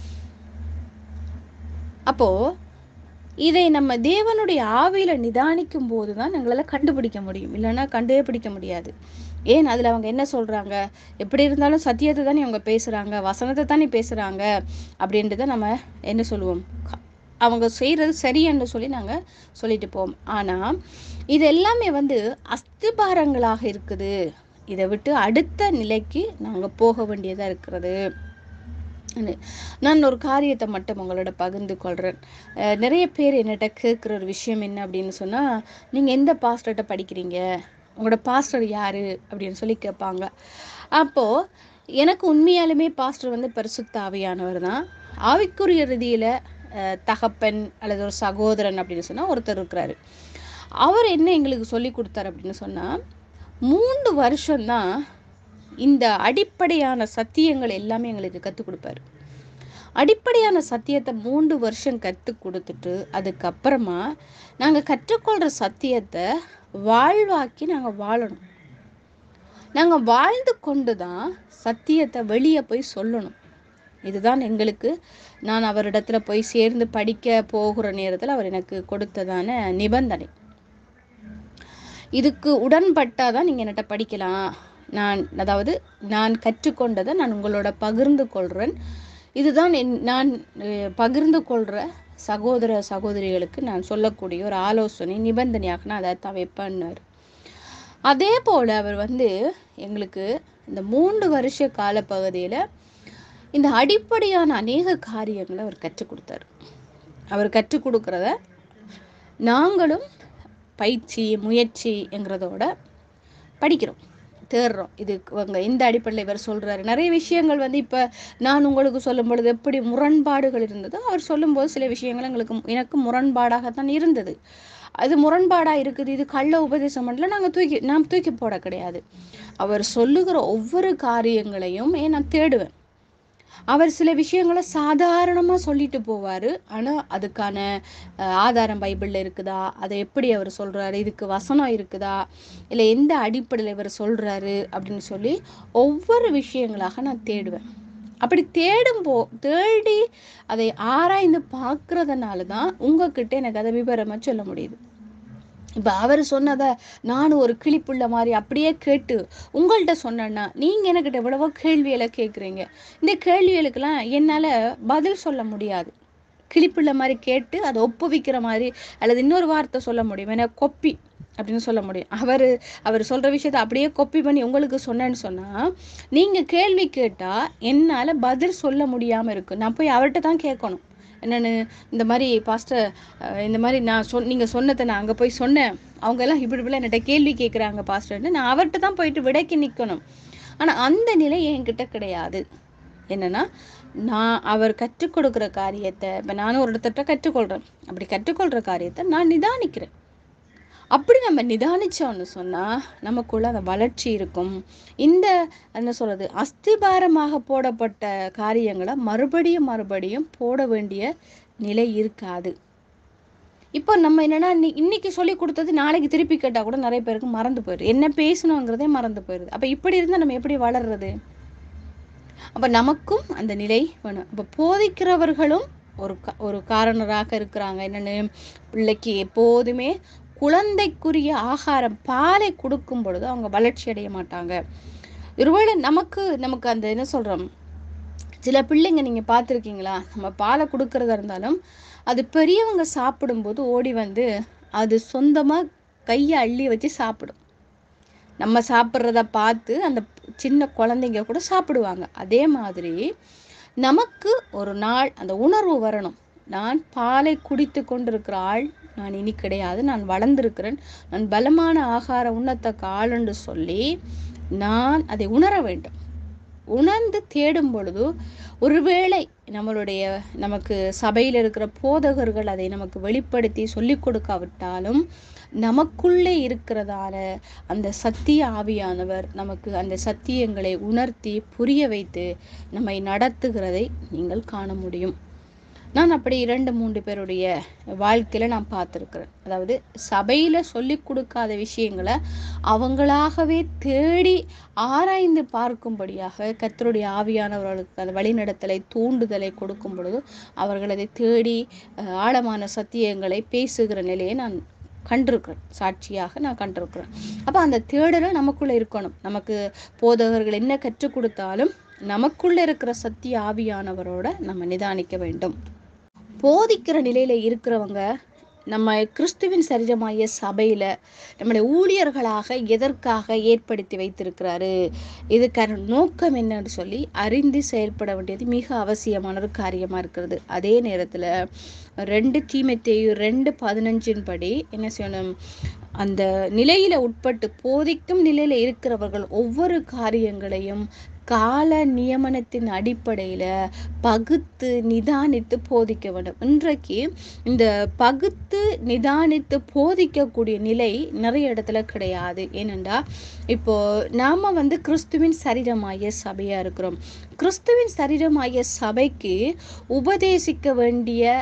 அப்போ இதை நம்ம தேவனுடைய ஆவியில நிதானிக்கும் போதுதான் எங்களால கண்டுபிடிக்க முடியும் இல்லைன்னா கண்டே பிடிக்க முடியாது ஏன் அதுல அவங்க என்ன சொல்றாங்க எப்படி இருந்தாலும் சத்தியத்தை தானே அவங்க பேசுறாங்க வசனத்தை தானே பேசுறாங்க அப்படின்றத நம்ம என்ன சொல்லுவோம் க- அவங்க செய்யறது சரியென்று சொல்லி நாங்க சொல்லிட்டு போவோம் ஆனா இது எல்லாமே வந்து அஸ்திபாரங்களாக இருக்குது இதை விட்டு அடுத்த நிலைக்கு நாங்க போக வேண்டியதா இருக்கிறது ன்னு. நான் ஒரு காரியத்தை மட்டும் உங்களோட பகிர்ந்து கொள்றேன் அஹ் நிறைய பேர் என்னட்ட கேட்குற ஒரு விஷயம் என்ன அப்படின்னு சொன்னா நீங்க எந்த பாஸ்டர்கிட்ட படிக்கிறீங்க உங்களோட பாஸ்டர் யாரு அப்படின்னு சொல்லி கேட்பாங்க அப்போ எனக்கு உண்மையாலுமே பாஸ்டர் வந்து பரிசுத்த ஆவியானவர் தான் ஆவிக்குரிய ரீதியில அஹ், தகப்பன் அல்லது ஒரு சகோதரன் அப்படின்னு சொன்னா ஒருத்தர் இருக்கிறாரு அவர் என்ன எங்களுக்கு சொல்லி கொடுத்தாரு அப்படின்னு சொன்னா மூன்று வருஷம்தான் இந்த அடிப்படையான சத்தியங்கள் எல்லாமே எங்களுக்கு கற்றுக் கொடுப்பாரு அடிப்படையான சத்தியத்தை மூன்று வருஷம் கற்றுக் கொடுத்துட்டு அதுக்கப்புறமா நாங்கள் கற்றுக்கொள்கிற சத்தியத்தை வாழ்வாக்கி நாங்கள் வாழணும் நாங்க வாழ்ந்து கொண்டு தான் சத்தியத்தை வெளியே போய் சொல்லணும் இதுதான் எங்களுக்கு நான் அவரிடத்துல போய் சேர்ந்து படிக்க போகிற நேரத்தில் அவர் எனக்கு கொடுத்ததான நிபந்தனை இதுக்கு உடன்பட்டாதான் நீங்க என்கிட்ட படிக்கலாம் நான் அதாவது நான் கற்றுக்கொண்டதை நான் உங்களோட பகிர்ந்து கொள்றேன் இதுதான் என் நான் அஹ், பகிர்ந்து கொள்ற சகோதர சகோதரிகளுக்கு நான் சொல்லக்கூடிய ஒரு ஆலோசனை நிபந்தனையாக நான் அதை தான் வைப்பேன்னாரு அதே போல அவர் வந்து எங்களுக்கு இந்த மூன்று வருஷ காலப்பகுதியில இந்த அடிப்படையான அநேக காரியங்களை அவர் கற்றுக் கொடுத்தாரு அவர் கற்றுக் கொடுக்கறத நாங்களும் பயிற்சி முயற்சிங்கிறதோட படிக்கிறோம் தேடுறோம் இது இவங்க இந்த அடிப்படையில் இவர் சொல்றாரு நிறைய விஷயங்கள் வந்து இப்ப நான் உங்களுக்கு சொல்லும் பொழுது எப்படி முரண்பாடுகள் இருந்ததோ அவர் சொல்லும்போது சில விஷயங்கள் எங்களுக்கு எனக்கு முரண்பாடாகத்தான் இருந்தது அது முரண்பாடா இருக்குது இது கள்ள உபதேசம் பண்ணல நாங்க தூக்கி நான் தூக்கி போட கிடையாது அவர் சொல்லுகிற ஒவ்வொரு காரியங்களையும் ஏன் நான் தேடுவேன் அவர் சில விஷயங்களை சாதாரணமா சொல்லிட்டு போவாரு ஆனா அதுக்கான அஹ், ஆதாரம் பைபிள்ல இருக்குதா அதை எப்படி அவர் சொல்றாரு இதுக்கு வசனம் இருக்குதா இல்ல எந்த அடிப்படையில் இவர் சொல்றாரு அப்படின்னு சொல்லி ஒவ்வொரு விஷயங்களாக நான் தேடுவேன் அப்படி தேடும் போ தேடி அதை ஆராய்ந்து பார்க்கறதுனால தான் உங்ககிட்ட எனக்கு அதை விவரமா சொல்ல முடியுது இப்ப அவர் சொன்னதை நானும் ஒரு கிளிப்புள்ள மாதிரி அப்படியே கேட்டு உங்கள்கிட்ட சொன்னேன்னா நீங்க என்கிட்ட எவ்வளவோ கேள்விகளை கேட்குறீங்க இந்த கேள்விகளுக்கெல்லாம் என்னால பதில் சொல்ல முடியாது கிளிப்புள்ள மாதிரி கேட்டு அதை ஒப்புவிக்கிற மாதிரி அல்லது இன்னொரு வார்த்தை சொல்ல முடியும் ஏன்னா கொப்பி அப்படின்னு சொல்ல முடியும் அவர் அவர் சொல்ற விஷயத்தை அப்படியே கொப்பி பண்ணி உங்களுக்கு சொன்னேன்னு சொன்னா நீங்க கேள்வி கேட்டா என்னால பதில் சொல்ல முடியாம இருக்கு நான் போய் அவர்கிட்ட தான் கேட்கணும் என்னன்னு இந்த மாதிரி பாஸ்டர் அஹ், இந்த மாதிரி நான் சொன் நீங்க சொன்னதை நான் அங்க போய் சொன்னேன் அவங்க எல்லாம் இப்படி இப்படி என்கிட்ட கேள்வி கேட்குறாங்க பாஸ்டர்னு நான் அவர்கிட்ட தான் போயிட்டு விடைக்கு நிக்கணும் ஆனா அந்த நிலை என்கிட்ட கிடையாது என்னன்னா நான் அவர் கற்றுக் கொடுக்குற காரியத்தை இப்போ நானும் ஒரு இடத்துல கற்றுக்கொள்றேன் அப்படி கற்றுக்கொள்ற காரியத்தை நான் நிதானிக்கிறேன் அப்படி நம்ம நிதானிச்சோம்னு சொன்னா நமக்குள்ள அந்த வளர்ச்சி இருக்கும் இந்த என்ன சொல்றது அஸ்திபாரமாக போடப்பட்ட காரியங்களை மறுபடியும் மறுபடியும் போட வேண்டிய நிலை இருக்காது இப்போ நம்ம என்னன்னா இன்னி- இன்னைக்கு சொல்லி கொடுத்தது நாளைக்கு திருப்பி கேட்டா கூட நிறைய பேருக்கு மறந்து போயிடுது என்ன பேசணுங்கிறதே மறந்து போயிடுது அப்ப இப்படி இருந்தா நம்ம எப்படி வளர்றது அப்ப நமக்கும் அந்த நிலை வேணும் அப்ப போதிக்கிறவர்களும் ஒரு கா- ஒரு காரணராக இருக்கிறாங்க என்னன்னு பிள்ளைக்கு எப்போதுமே குழந்தைக்குரிய ஆகாரம் பாலை கொடுக்கும் பொழுது அவங்க வளர்ச்சி அடைய மாட்டாங்க ஒருவேளை நமக்கு நமக்கு அந்த என்ன சொல்றோம் சில பிள்ளைங்க நீங்க பார்த்திருக்கீங்களா நம்ம பாலை கொடுக்கறதா இருந்தாலும் அது பெரியவங்க சாப்பிடும்போது ஓடி வந்து அது சொந்தமா கையை அள்ளி வச்சு சாப்பிடும் நம்ம சாப்பிட்றத பார்த்து அந்த சின்ன குழந்தைங்க கூட சாப்பிடுவாங்க அதே மாதிரி நமக்கு ஒரு நாள் அந்த உணர்வு வரணும் நான் பாலை குடித்து கொண்டிருக்கிற ஆள் நான் இனி கிடையாது நான் வளர்ந்திருக்கிறேன் நான் பலமான ஆகார உண்ணத்தக்க ஆள் என்று சொல்லி நான் அதை உணர வேண்டும் உணர்ந்து தேடும் பொழுது ஒருவேளை நம்மளுடைய நமக்கு சபையில் இருக்கிற போதகர்கள் அதை நமக்கு வெளிப்படுத்தி சொல்லிக் கொடுக்காவிட்டாலும் நமக்குள்ளே இருக்கிறதான அந்த சத்திய ஆவியானவர் நமக்கு அந்த சத்தியங்களை உணர்த்தி புரிய வைத்து நம்மை நடத்துகிறதை நீங்கள் காண முடியும் நான் அப்படி இரண்டு மூன்று பேருடைய வாழ்க்கையில நான் பார்த்துருக்கிறேன் அதாவது சபையில சொல்லி கொடுக்காத விஷயங்களை அவங்களாகவே தேடி ஆராய்ந்து பார்க்கும்படியாக கர்த்தருடைய ஆவியானவர்களுக்கு அந்த வழிநடத்தலை தூண்டுதலை கொடுக்கும் பொழுது அவர்கள் அதை தேடி அஹ், ஆழமான சத்தியங்களை பேசுகிற நிலையை நான் கண்டிருக்கிறேன் சாட்சியாக நான் கண்டிருக்கிறேன் அப்ப அந்த தேடலும் நமக்குள்ள இருக்கணும் நமக்கு போதகர்கள் என்ன கற்றுக் கொடுத்தாலும் நமக்குள்ள இருக்கிற சத்திய ஆவியானவரோட நம்ம நிதானிக்க வேண்டும் போதிக்கிற நிலையில இருக்கிறவங்க நம்ம கிறிஸ்துவின் சரீரமாகிய சபையில நம்மளை ஊழியர்களாக எதற்காக ஏற்படுத்தி வைத்திருக்கிறாரு இதுக்கான நோக்கம் என்னன்னு சொல்லி அறிந்து செயல்பட வேண்டியது மிக அவசியமான ஒரு காரியமா இருக்கிறது அதே நேரத்துல ரெண்டு தீமத்தேயு ரெண்டு பதினஞ்சின் படி என்ன செய்யணும் அந்த நிலையில உட்பட்டு போதிக்கும் நிலையில இருக்கிறவர்கள் ஒவ்வொரு காரியங்களையும் கால நியமனத்தின் அடிப்படையில பகுத்து நிதானித்து போதிக்க வேண்டும் இன்றைக்கு இந்த பகுத்து நிதானித்து போதிக்கக்கூடிய நிலை நிறைய இடத்துல கிடையாது ஏனென்றா இப்போ நாம வந்து கிறிஸ்துவின் சரீரமாகிய சபையா இருக்கிறோம் கிறிஸ்துவின் சரீரமாகிய சபைக்கு உபதேசிக்க வேண்டிய அல்லது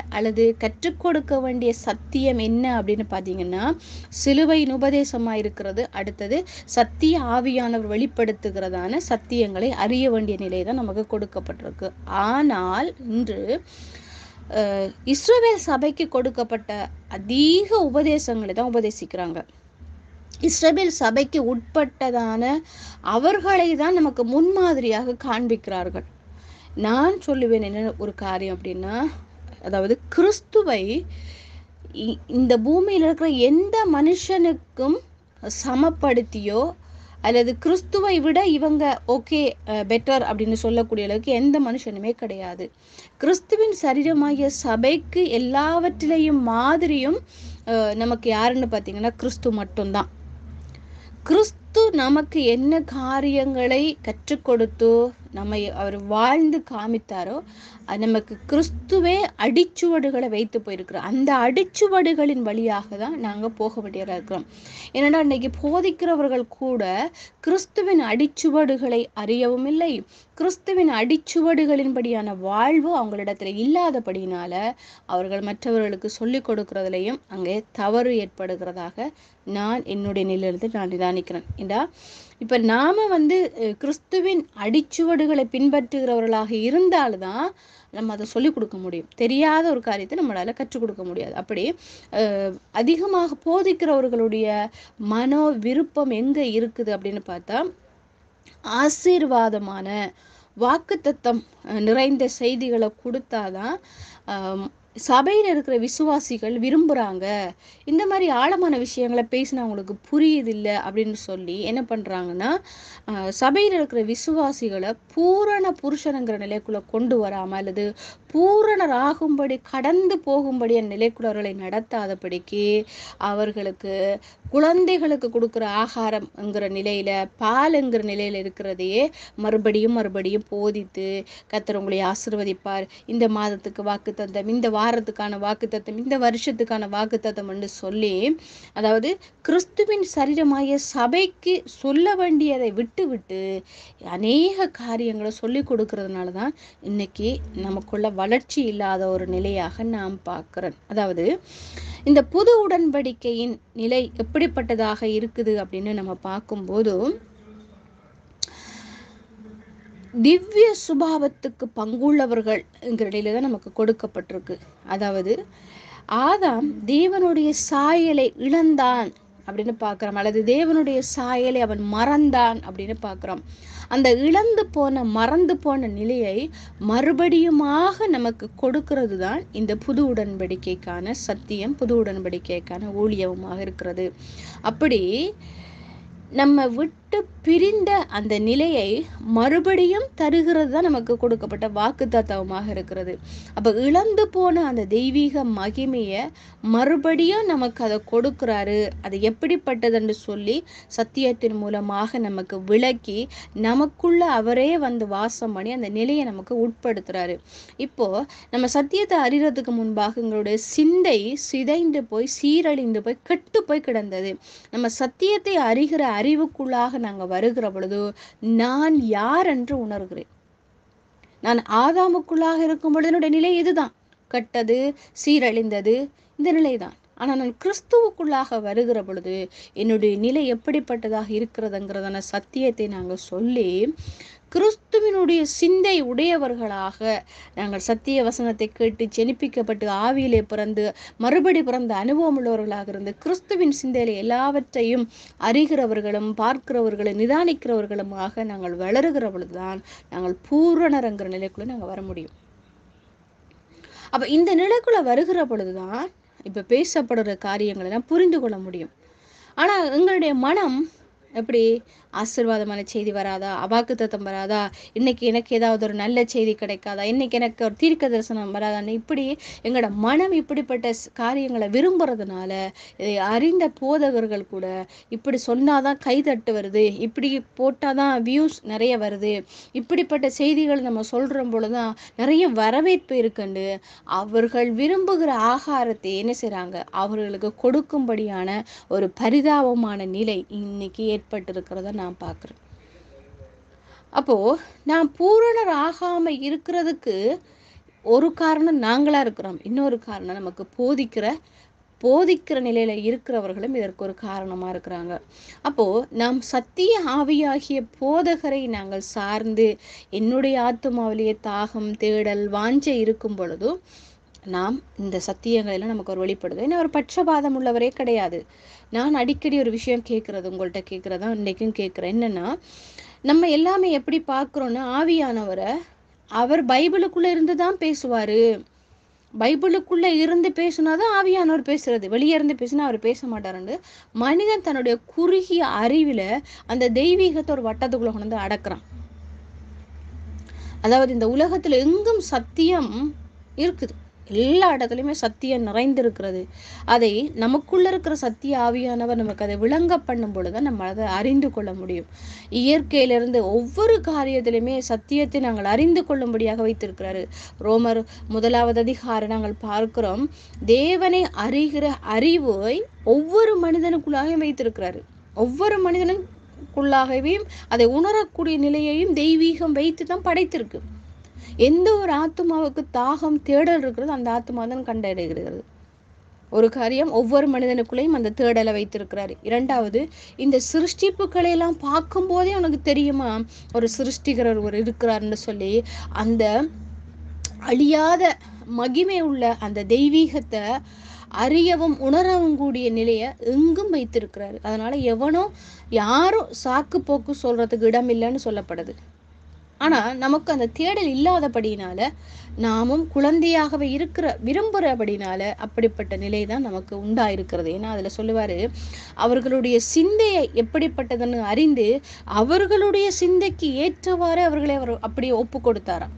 அல்லது கற்றுக் கொடுக்க வேண்டிய சத்தியம் என்ன அப்படின்னு பார்த்தீங்கன்னா சிலுவையின் உபதேசமாக இருக்கிறது அடுத்தது சத்திய ஆவியானவர் வெளிப்படுத்துகிறதான சத்தியங்களை அறிய வேண்டிய நிலை தான் நமக்கு கொடுக்கப்பட்டிருக்கு ஆனால் இன்று அஹ், இஸ்ரவேல் சபைக்கு கொடுக்கப்பட்ட அதிக உபதேசங்களை தான் உபதேசிக்கிறாங்க இஸ்ரவேல் சபைக்கு உட்பட்டதான அவர்களை தான் நமக்கு முன்மாதிரியாக காண்பிக்கிறார்கள் நான் சொல்லுவேன் என்ன ஒரு காரியம் அப்படின்னா அதாவது கிறிஸ்துவை இ- இந்த பூமியில் இருக்கிற எந்த மனுஷனுக்கும் சமப்படுத்தியோ அல்லது கிறிஸ்துவை விட இவங்க ஓகே பெட்டர் அப்படின்னு சொல்லக்கூடிய அளவுக்கு எந்த மனுஷனுமே கிடையாது கிறிஸ்துவின் சரீரமாகிய சபைக்கு எல்லாவற்றிலையும் மாதிரியும் அஹ், நமக்கு யாருன்னு பார்த்தீங்கன்னா கிறிஸ்து மட்டும்தான் கிறிஸ்து நமக்கு என்ன காரியங்களை கற்றுக் கொடுத்து நம்மை அவர் வாழ்ந்து காமித்தாரோ அது நமக்கு கிறிஸ்துவே அடிச்சுவடுகளை வைத்து போயிருக்கிறார் அந்த அடிச்சுவடுகளின் வழியாக தான் நாங்கள் போக வேண்டியதாக இருக்கிறோம் ஏன்னா இன்னைக்கு போதிக்கிறவர்கள் கூட கிறிஸ்துவின் அடிச்சுவடுகளை அறியவும் இல்லை கிறிஸ்துவின் அடிச்சுவடுகளின்படியான வாழ்வு அவங்களிடத்துல இல்லாதபடினால அவர்கள் மற்றவர்களுக்கு சொல்லிக் கொடுக்கறதுலையும் அங்கே தவறு ஏற்படுகிறதாக நான் என்னுடைய நிலையிலிருந்து நான் நிதானிக்கிறேன் ஏண்டா இப்ப நாம வந்து அஹ், கிறிஸ்துவின் அடிச்சுவடுகளை பின்பற்றுகிறவர்களாக இருந்தால்தான் நம்ம அதை சொல்லிக் கொடுக்க முடியும் தெரியாத ஒரு காரியத்தை நம்மளால கற்றுக் கொடுக்க முடியாது அப்படி அஹ், அதிகமாக போதிக்கிறவர்களுடைய மனோ விருப்பம் எங்க இருக்குது அப்படின்னு பார்த்தா ஆசீர்வாதமான வாக்குத்தத்தம் அஹ், நிறைந்த செய்திகளை கொடுத்தாதான் ஆம், சபையில இருக்கிற விசுவாசிகள் விரும்புறாங்க இந்த மாதிரி ஆழமான விஷயங்களை பேசினா அவங்களுக்கு புரியுது இல்லை அப்படின்னு சொல்லி என்ன பண்றாங்கன்னா அஹ், சபையில இருக்கிற விசுவாசிகளை பூரண புருஷனுங்கிற நிலைக்குள்ள கொண்டு வராம அல்லது பூரணராகும்படி கடந்து போகும்படி அந்த நிலைக்குள்ள அவர்களை நடத்தாதபடிக்கு அவர்களுக்கு குழந்தைகளுக்கு கொடுக்குற ஆகாரம்ங்கிற நிலையில பாலுங்கிற நிலையில இருக்கிறதையே மறுபடியும் மறுபடியும் போதித்து கர்த்தர் உங்களை ஆசிர்வதிப்பார் இந்த மாதத்துக்கு வாக்குத்தத்தம் இந்த வாரத்துக்கான வாக்குத்தத்தம் இந்த வருஷத்துக்கான வாக்குத்தத்தம் என்று சொல்லி அதாவது கிறிஸ்துவின் சரீரமாகிய சபைக்கு சொல்ல வேண்டியதை விட்டு விட்டு அநேக காரியங்களை சொல்லி கொடுக்கறதுனால தான் இன்னைக்கு நமக்குள்ள வளர்ச்சி இல்லாத ஒரு நிலையாக நாம் பார்க்கிறோம் அதாவது இந்த புது உடன்படிக்கையின் நிலை எப்படிப்பட்டதாக இருக்குது அப்படின்னு நம்ம பார்க்கும்போது திவ்ய சுபாவத்துக்கு பங்குள்ளவர்கள் என்கிற நிலையில தான் நமக்கு கொடுக்கப்பட்டிருக்கு அதாவது ஆதாம் தேவனுடைய சாயலை இழந்தான் அப்படின்னு பார்க்கிறோம் அல்லது தேவனுடைய சாயலை அவன் மறந்தான் அப்படின்னு பார்க்கிறோம் அந்த இழந்து போன மறந்து போன நிலையை மறுபடியுமாக நமக்கு கொடுக்கிறது தான் இந்த புது உடன்படிக்கைக்கான சத்தியம் புது உடன்படிக்கைக்கான ஊழியமாக இருக்கிறது அப்படி நம்ம விட்டு பிரிந்த அந்த நிலையை மறுபடியும் தருகிறது தான் நமக்கு கொடுக்கப்பட்ட வாக்கு தத்துவமாக இருக்கிறது அப்ப இழந்து போன அந்த தெய்வீக மகிமையை மறுபடியும் நமக்கு அதை கொடுக்கிறாரு அது எப்படிப்பட்டதுன்னு சொல்லி சத்தியத்தின் மூலமாக நமக்கு விளக்கி நமக்குள்ள அவரே வந்து வாசம் பண்ணி அந்த நிலையை நமக்கு உட்படுத்துறாரு இப்போ நம்ம சத்தியத்தை அறிகிறதுக்கு முன்பாக எங்களுடைய சிந்தை சிதைந்து போய் சீரழிந்து போய் கெட்டு போய் கிடந்தது நம்ம சத்தியத்தை அறிகிற அறிவுக்குள்ளாக நாங்க வருகிற பொழுது நான் யார் என்று உணர்கிறேன் நான் ஆதாமுக்குள்ளாக இருக்கும் பொழுது என்னுடைய நிலை இதுதான் கெட்டது சீரழிந்தது இந்த நிலைதான் ஆனா நான் கிறிஸ்துவுக்குள்ளாக வருகிற பொழுது என்னுடைய நிலை எப்படிப்பட்டதாக இருக்கிறதுங்கிறதான சத்தியத்தை நாங்க சொல்லி கிறிஸ்துவினுடைய சிந்தை உடையவர்களாக நாங்கள் சத்திய வசனத்தை கேட்டு ஜெனிப்பிக்கப்பட்டு ஆவியிலே பிறந்து மறுபடி பிறந்த அனுபவம் உள்ளவர்களாக இருந்து கிறிஸ்துவின் சிந்தையில எல்லாவற்றையும் அறிகிறவர்களும் பார்க்கிறவர்களும் நிதானிக்கிறவர்களுமாக நாங்கள் வளருகிற பொழுதுதான் நாங்கள் பூரணரங்கிற நிலைக்குள்ள நாங்கள் வர முடியும் அப்ப இந்த நிலைக்குள்ள வருகிற பொழுதுதான் இப்ப பேசப்படுற காரியங்களை எல்லாம் புரிந்து கொள்ள முடியும் ஆனா எங்களுடைய மனம் எப்படி ஆசீர்வாதமான செய்தி வராதா அவாக்கு தத்தம் வராதா இன்னைக்கு எனக்கு ஏதாவது ஒரு நல்ல செய்தி கிடைக்காதா இன்னைக்கு எனக்கு ஒரு தீர்க்க தரிசனம் வராதான்னு இப்படி எங்களோட மனம் இப்படிப்பட்ட ஸ்- காரியங்களை விரும்புறதுனால இதை அறிந்த போதகர்கள் கூட இப்படி சொன்னாதான் கை தட்டு வருது இப்படி போட்டாதான் வியூஸ் நிறைய வருது இப்படிப்பட்ட செய்திகள் நம்ம சொல்ற பொழுதுதான் நிறைய வரவேற்பு இருக்குண்டு அவர்கள் விரும்புகிற ஆகாரத்தை என்ன செய்றாங்க அவர்களுக்கு கொடுக்கும்படியான ஒரு பரிதாபமான நிலை இன்னைக்கு ஏற்பட்டிருக்கிறத நான் பார்க்கிறேன் அப்போ நான் பூரணர் ஆகாம இருக்கிறதுக்கு ஒரு காரணம் நாங்களா இருக்கிறோம் இன்னொரு காரணம் நமக்கு போதிக்கிற போதிக்கிற நிலையில இருக்கிறவர்களும் இதற்கு ஒரு காரணமா இருக்கிறாங்க அப்போ நாம் சத்திய ஆவியாகிய போதகரை நாங்கள் சார்ந்து என்னுடைய ஆத்துமாவிலேயே தாகம் தேடல் வாஞ்சை இருக்கும் பொழுது நாம் இந்த சத்தியங்கள் எல்லாம் நமக்கு ஒரு வெளிப்படுது ஏன்னா ஒரு பட்சபாதம் உள்ளவரே கிடையாது நான் அடிக்கடி ஒரு விஷயம் கேட்கறது உங்கள்கிட்ட கேட்கறதா இன்னைக்கும் கேட்குறேன் என்னன்னா நம்ம எல்லாமே எப்படி பார்க்குறோன்னா ஆவியானவரை அவர் பைபிளுக்குள்ள இருந்து தான் பேசுவாரு பைபிளுக்குள்ள இருந்து பேசுனாதான் ஆவியானவர் பேசுறது வெளியே இருந்து பேசினா அவர் பேச மாட்டாருன்னு மனிதன் தன்னுடைய குறுகிய அறிவில அந்த தெய்வீகத்தை ஒரு வட்டத்துக்குள்ள கொண்டு வந்து அடக்குறான் அதாவது இந்த உலகத்துல எங்கும் சத்தியம் இருக்குது எல்லா இடத்துலையுமே சத்தியம் நிறைந்திருக்கிறது அதை நமக்குள்ள இருக்கிற சத்திய ஆவியானவர் நமக்கு அதை விளங்க பண்ணும் பொழுது நம்ம அதை அறிந்து கொள்ள முடியும் இயற்கையிலிருந்து ஒவ்வொரு காரியத்திலுமே சத்தியத்தை நாங்கள் அறிந்து கொள்ளும்படியாக வைத்திருக்கிறாரு ரோமர் முதலாவது அதிகாரம் நாங்கள் பார்க்கிறோம் தேவனை அறிகிற அறிவை ஒவ்வொரு மனிதனுக்குள்ளாக வைத்திருக்கிறாரு ஒவ்வொரு மனிதனுக்குள்ளாகவே அதை உணரக்கூடிய நிலையையும் தெய்வீகம் வைத்து தான் படைத்திருக்கு எந்த ஒரு ஆத்மாவுக்கு தாகம் தேடல் இருக்கிறது அந்த ஆத்மா தான் கண்டடைகிறது ஒரு காரியம் ஒவ்வொரு மனிதனுக்குள்ளேயும் அந்த தேடலை வைத்திருக்கிறாரு இரண்டாவது இந்த சிருஷ்டிப்புகளை எல்லாம் பார்க்கும் போதே உனக்கு தெரியுமா ஒரு சிருஷ்டிகரர் ஒரு இருக்கிறாருன்னு சொல்லி அந்த அழியாத மகிமை உள்ள அந்த தெய்வீகத்தை அறியவும் உணரவும் கூடிய நிலையை எங்கும் வைத்திருக்கிறாரு அதனால எவனோ யாரும் சாக்கு போக்கு சொல்றதுக்கு இடம் இல்லைன்னு சொல்லப்படுது ஆனா நமக்கு அந்த தேடல் இல்லாதபடினால நாமும் குழந்தையாகவே இருக்கிற விரும்புறபடினால அப்படிப்பட்ட நிலை தான் நமக்கு உண்டாயிருக்கிறது ஏன்னா அதுல சொல்லுவாரு அவர்களுடைய சிந்தையை எப்படிப்பட்டதுன்னு அறிந்து அவர்களுடைய சிந்தைக்கு ஏற்றவாறு அவர்களை அவர் அப்படியே ஒப்பு கொடுத்தாராம்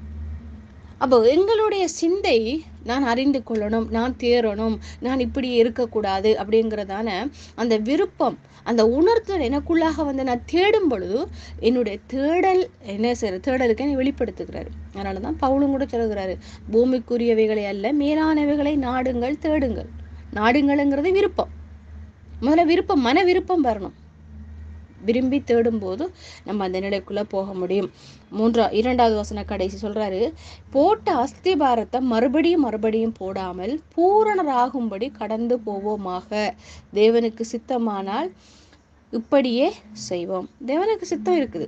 அப்போ எங்களுடைய சிந்தை நான் அறிந்து கொள்ளணும் நான் தேறணும் நான் இப்படி இருக்கக்கூடாது அப்படிங்கிறதான அந்த விருப்பம் அந்த உணர்த்தல் எனக்குள்ளாக வந்து நான் தேடும் பொழுது என்னுடைய தேடல் என்ன செய்யற தேடலுக்கு என்னை வெளிப்படுத்துகிறாரு அதனால தான் பவுலும் கூட சொல்லுகிறாரு பூமிக்குரியவைகளை அல்ல மேலானவைகளை நாடுங்கள் தேடுங்கள் நாடுங்கள்ங்கிறது விருப்பம் முதல்ல விருப்பம் மன விருப்பம் வரணும் விரும்பி தேடும் போது நம்ம அந்த நிலைக்குள்ள போக முடியும் மூன்றா இரண்டாவது வசன கடைசி சொல்றாரு போட்ட அஸ்திபாரத்தை மறுபடியும் மறுபடியும் போடாமல் பூரணராகும்படி கடந்து போவோமாக தேவனுக்கு சித்தமானால் இப்படியே செய்வோம் தேவனுக்கு சித்தம் இருக்குது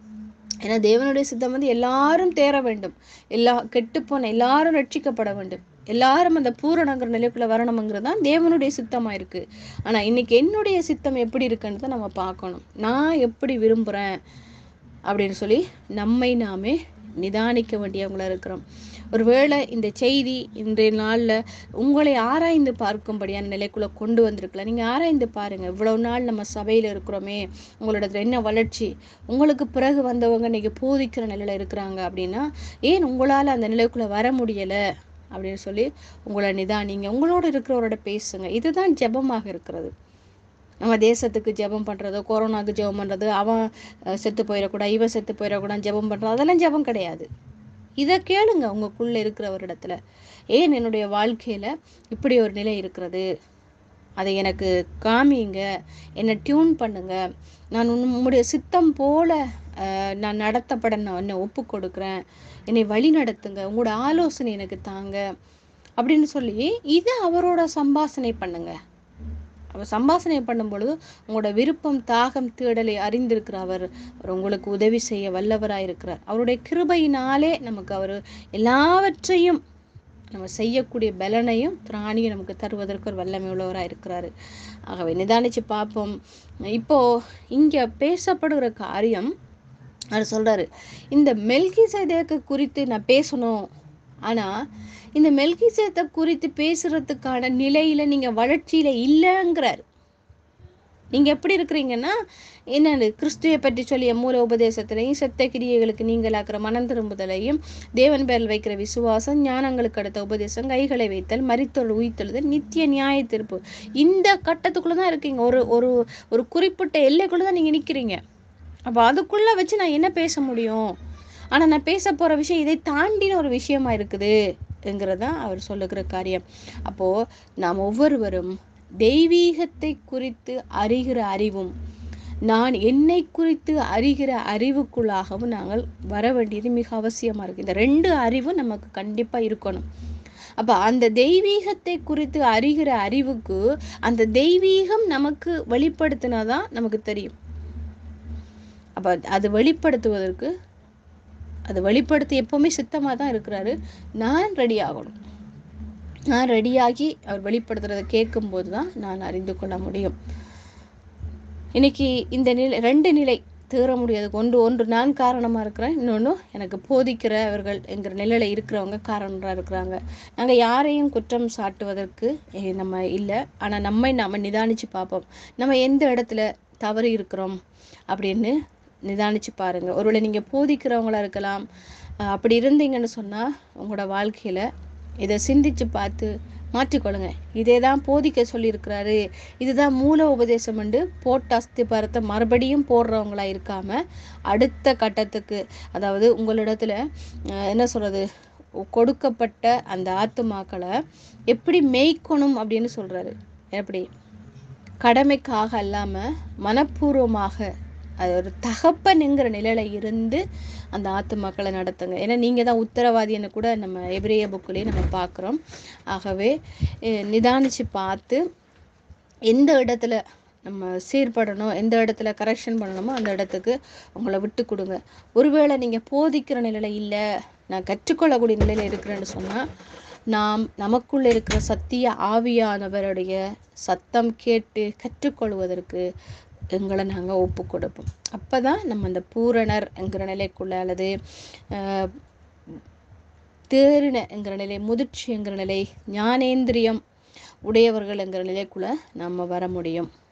ஏன்னா தேவனுடைய சித்தம் வந்து எல்லாரும் தேர வேண்டும் எல்லா கெட்டுப்போன எல்லாரும் ரட்சிக்கப்பட வேண்டும் எல்லாரும் அந்த பூரணங்கிற நிலைக்குள்ள வரணுங்கிறது தான் தேவனுடைய சித்தமா இருக்கு ஆனா இன்னைக்கு என்னுடைய சித்தம் எப்படி இருக்குன்னு நம்ம பார்க்கணும் நான் எப்படி விரும்புறேன் அப்படின்னு சொல்லி நம்மை நாமே நிதானிக்க வேண்டியவங்களா இருக்கிறோம் ஒருவேளை இந்த செய்தி இன்றைய நாள்ல உங்களை ஆராய்ந்து பார்க்கும்படியான நிலைக்குள்ள கொண்டு வந்திருக்கலாம் நீங்க ஆராய்ந்து பாருங்க இவ்வளவு நாள் நம்ம சபையில இருக்கிறோமே உங்களோட என்ன வளர்ச்சி உங்களுக்கு பிறகு வந்தவங்க இன்னைக்கு போதிக்கிற நிலையில இருக்கிறாங்க அப்படின்னா ஏன் உங்களால அந்த நிலைக்குள்ள வர முடியல அப்படின்னு சொல்லி உங்களை நிதானிங்க உங்களோட இருக்கிறவரோட பேசுங்க இதுதான் ஜெபமாக இருக்கிறது நம்ம தேசத்துக்கு ஜெபம் பண்றது கொரோனாக்கு ஜெபம் பண்றது அவன் அஹ், செத்து போயிடக்கூடாது இவன் செத்து போயிடக்கூடாது ஜெபம் பண்றது அதெல்லாம் ஜெபம் கிடையாது இதை கேளுங்க உங்களுக்குள்ள இருக்கிறவரிடத்துல ஏன் என்னுடைய வாழ்க்கையில இப்படி ஒரு நிலை இருக்கிறது அதை எனக்கு காமிங்க என்னை டியூன் பண்ணுங்க நான் உன்னுடைய சித்தம் போல அஹ், நான் நடத்தப்பட நான் என்னை ஒப்பு கொடுக்குறேன் என்னை வழி நடத்துங்க உங்களோட ஆலோசனை எனக்கு தாங்க அப்படின்னு சொல்லி இதை அவரோட சம்பாஷணை பண்ணுங்க அவர் சம்பாஷணை பண்ணும் பொழுது உங்களோட விருப்பம் தாகம் தேடலை அறிந்திருக்கிற அவர் அவர் உங்களுக்கு உதவி செய்ய வல்லவராயிருக்கிறார் அவருடைய கிருபையினாலே நமக்கு அவர் எல்லாவற்றையும் நம்ம செய்யக்கூடிய பலனையும் திராணியும் நமக்கு தருவதற்கு ஒரு வல்லமை உள்ளவராக இருக்கிறாரு ஆகவே நிதானிச்சு பார்ப்போம் இப்போ இங்க பேசப்படுகிற காரியம் அவர் சொல்றாரு இந்த மெல்கி குறித்து நான் பேசணும் ஆனா இந்த மெல்கி குறித்து பேசுறதுக்கான நிலையில நீங்க வளர்ச்சியில இல்லைங்கிறார் நீங்க எப்படி இருக்கிறீங்கன்னா என்னது கிறிஸ்துவை பற்றி சொல்லிய மூல உபதேசத்திலையும் செத்த கிரியைகளுக்கு நீங்களாக்குற மனம் திரும்புதலையும் தேவன் பேரில் வைக்கிற விசுவாசம் ஞானங்களுக்கு அடுத்த உபதேசம் கைகளை வைத்தல் மரித்தொள் உயிர்த்தெழுதல் நித்திய நியாய தீர்ப்பு இந்த கட்டத்துக்குள்ள தான் இருக்கீங்க ஒரு ஒரு ஒரு குறிப்பிட்ட எல்லைக்குள்ள தான் நீங்க நிக்கிறீங்க அப்போ அதுக்குள்ள வச்சு நான் என்ன பேச முடியும் ஆனா நான் பேச போற விஷயம் இதை தாண்டின ஒரு விஷயமா இருக்குது என்கிறதான் அவர் சொல்லுகிற காரியம் அப்போ நாம் ஒவ்வொருவரும் தெய்வீகத்தை குறித்து அறிகிற அறிவும் நான் என்னை குறித்து அறிகிற அறிவுக்குள்ளாகவும் நாங்கள் வர வேண்டியது மிக அவசியமா இருக்கு இந்த ரெண்டு அறிவும் நமக்கு கண்டிப்பா இருக்கணும் அப்ப அந்த தெய்வீகத்தை குறித்து அறிகிற அறிவுக்கு அந்த தெய்வீகம் நமக்கு வெளிப்படுத்தினாதான் நமக்கு தெரியும் அப்ப அது வெளிப்படுத்துவதற்கு அது வெளிப்படுத்தி எப்பவுமே சித்தமா தான் இருக்கிறாரு நான் ரெடி ஆகணும் நான் ரெடியாகி அவர் வெளிப்படுத்துறதை கேட்கும்போது தான் நான் அறிந்து கொள்ள முடியும் இன்னைக்கு இந்த நிலை ரெண்டு நிலை தேற முடியாதுக்கு ஒன்று ஒன்று நான் காரணமா இருக்கிறேன் இன்னொன்று எனக்கு போதிக்கிறவர்கள் என்கிற நிலையில இருக்கிறவங்க காரணரா இருக்கிறாங்க நாங்க யாரையும் குற்றம் சாட்டுவதற்கு eh, நம்ம இல்லை ஆனா நம்மை நாம நிதானிச்சு பார்ப்போம் நம்ம எந்த இடத்துல தவறு இருக்கிறோம் அப்படின்னு நிதானிச்சு பாருங்க ஒருவேளை நீங்க போதிக்கிறவங்களா இருக்கலாம் அஹ் அப்படி இருந்தீங்கன்னு சொன்னா உங்களோட வாழ்க்கையில இதை சிந்திச்சு பார்த்து மாற்றிக்கொள்ளுங்க இதே தான் போதிக்க சொல்லியிருக்கிறாரு இதுதான் மூல உபதேசம் உண்டு போட்ட அஸ்திபாரத்தை மறுபடியும் போடுறவங்களா இருக்காம அடுத்த கட்டத்துக்கு அதாவது உங்களிடத்துல அஹ், என்ன சொல்றது கொடுக்கப்பட்ட அந்த ஆத்துமாக்களை எப்படி மேய்க்கணும் அப்படின்னு சொல்றாரு எப்படி கடமைக்காக அல்லாம மனப்பூர்வமாக அது ஒரு தகப்பனுங்கிற நிலையில இருந்து அந்த ஆத்துமாக்களை நடத்துங்க ஏன்னா நீங்க தான் உத்தரவாதின்னு கூட நம்ம எபிரேய புக்கிலேயே நம்ம பார்க்குறோம் ஆகவே அஹ் நிதானிச்சு பார்த்து எந்த இடத்துல நம்ம சீர்படணும் எந்த இடத்துல கரெக்ஷன் பண்ணணுமோ அந்த இடத்துக்கு உங்களை விட்டு கொடுங்க ஒருவேளை நீங்க போதிக்கிற நிலையில இல்லை நான் கற்றுக்கொள்ளக்கூடிய நிலையில இருக்கிறேன்னு சொன்னா நாம் நமக்குள்ள இருக்கிற சத்திய ஆவியானவருடைய சத்தம் கேட்டு கற்றுக்கொள்வதற்கு எங்களை நாங்கள் ஒப்பு கொடுப்போம் அப்பதான் நம்ம அந்த பூரணர் என்கிற நிலைக்குள்ள அல்லது ஆஹ், தேறின என்கிற நிலை முதிர்ச்சி என்கிற நிலை ஞானேந்திரியம் உடையவர்கள் என்கிற நிலைக்குள்ள நம்ம வர முடியும்